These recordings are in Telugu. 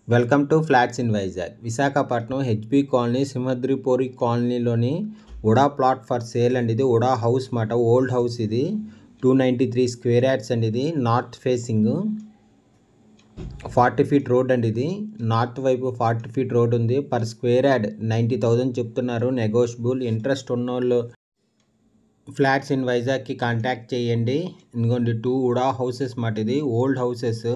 welcome to flats in Vizag Visakhapatnam HP colony Simhadripuri కాలనీలోని ఉడా ప్లాట్ ఫర్ సేల్ అండి ఇది ఉడా హౌస్ మాట ఓల్డ్ హౌస్ ఇది two ninety three square yards అండి ఇది north facing forty feet road అండి ఇది నార్త్ వైపు ఫార్టీ ఫీట్ రోడ్ ఉంది per square yard ninety thousand చెప్తున్నారు నెగోషియబుల్ ఇంట్రెస్ట్ ఉన్నోళ్ళు ఫ్లాట్స్ ఇన్ వైజాగ్కి కాంటాక్ట్ చేయండి ఇదిగోండి టూ ఉడా హౌసెస్ మాట ఇది old houses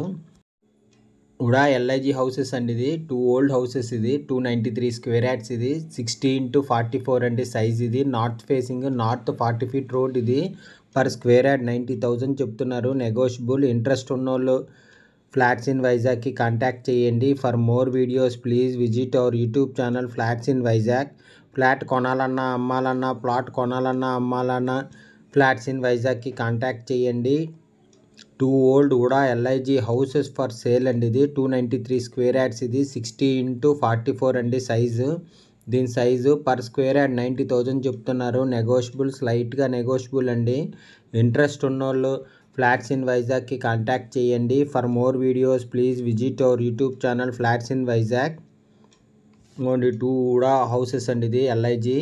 UDA LIG houses అండి ఇది టూ ఓల్డ్ హౌసెస్ ఇది two ninety three square yards ఇది సిక్స్టీ ఇంటూ ఫార్టీ ఫోర్ అండి సైజ్ ఇది north facing north forty feet road ఇది per square yard ninety thousand చెప్తున్నారు నెగోషియబుల్ ఇంట్రెస్ట్ ఉన్నోళ్ళు ఫ్లాట్స్ ఇన్ వైజాగ్కి కాంటాక్ట్ చేయండి for more videos please visit our YouTube channel flats in Vizag flat కొనాలన్నా అమ్మాలన్నా ప్లాట్ కొనాలన్నా అమ్మాలన్నా ఫ్లాట్స్ ఇన్ వైజాగ్కి కాంటాక్ట్ చేయండి టూ ఓల్డ్ కూడా ఎల్ఐజీ హౌసెస్ ఫర్ సేల్ అండి ఇది two ninety three square yards ఇది సిక్స్టీ ఇంటూ ఫార్టీ ఫోర్ అండి సైజు దీని size per square yard ninety thousand చెప్తున్నారు నెగోషియబుల్ స్లైట్గా నెగోషియబుల్ అండి ఇంట్రెస్ట్ ఉన్నోళ్ళు ఫ్లాట్స్ ఇన్ వైజాగ్కి కాంటాక్ట్ చేయండి for more videos please visit our YouTube channel flats in Vizag ఇంకోండి టూ కూడా హౌసెస్ అండి ఇది LIG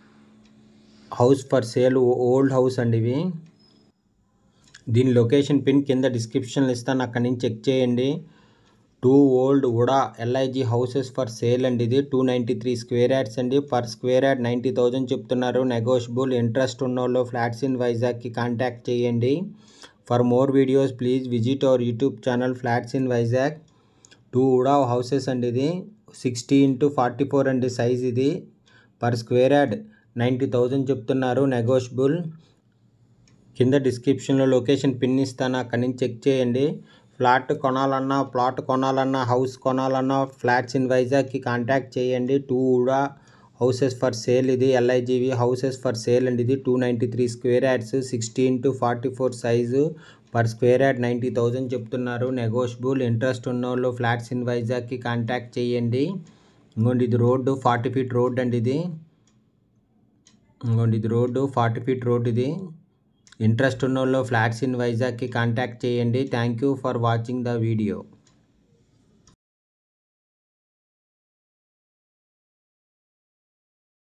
house for sale old house అండి ఇవి దీని లొకేషన్ పిన్ కింద డిస్క్రిప్షన్లో ఇస్తాను అక్కడి నుంచి చెక్ చేయండి two old UDA LIG houses for sale అండి ఇది two ninety three square yards అండి per square yard ninety thousand చెప్తున్నారు నెగోషియబుల్ ఇంట్రెస్ట్ ఉన్నోళ్ళు ఫ్లాట్స్ ఇన్ వైజాగ్కి కాంటాక్ట్ చేయండి for more videos please visit our YouTube channel flats in Vizag two UDA houses అండి ఇది సిక్స్టీ ఇంటూ ఫార్టీ ఫోర్ అండి సైజ్ ఇది per square yard ninety thousand చెప్తున్నారు నెగోషియబుల్ కింద డిస్క్రిప్షన్లో లొకేషన్ పిన్ ఇస్తాను అక్కడి నుంచి చెక్ చేయండి ఫ్లాట్ కొనాలన్నా ప్లాట్ కొనాలన్నా హౌస్ కొనాలన్నా ఫ్లాట్స్ ఇన్ వైజాగ్కి కాంటాక్ట్ చేయండి టూ కూడా హౌసెస్ ఫర్ సేల్ ఇది ఎల్ఐజీవి హౌసెస్ ఫర్ సేల్ అండి ఇది two ninety three square yards sixteen to forty four size per square yard ninety thousand చెప్తున్నారు నెగోషియబుల్ ఇంట్రెస్ట్ ఉన్నోళ్ళు ఫ్లాట్స్ ఇన్ వైజాగ్కి కాంటాక్ట్ చేయండి ఇంకోండి ఇది రోడ్డు ఫార్టీ ఫీట్ రోడ్ అండి ఇది ఇంకోండి ఇది రోడ్డు ఫార్టీ ఫీట్ రోడ్ ఇది ఇంట్రెస్ట్ ఉన్నోళ్ళు ఫ్లాట్స్ ఇన్ వైజాగ్కి కాంటాక్ట్ చేయండి thank you for watching the video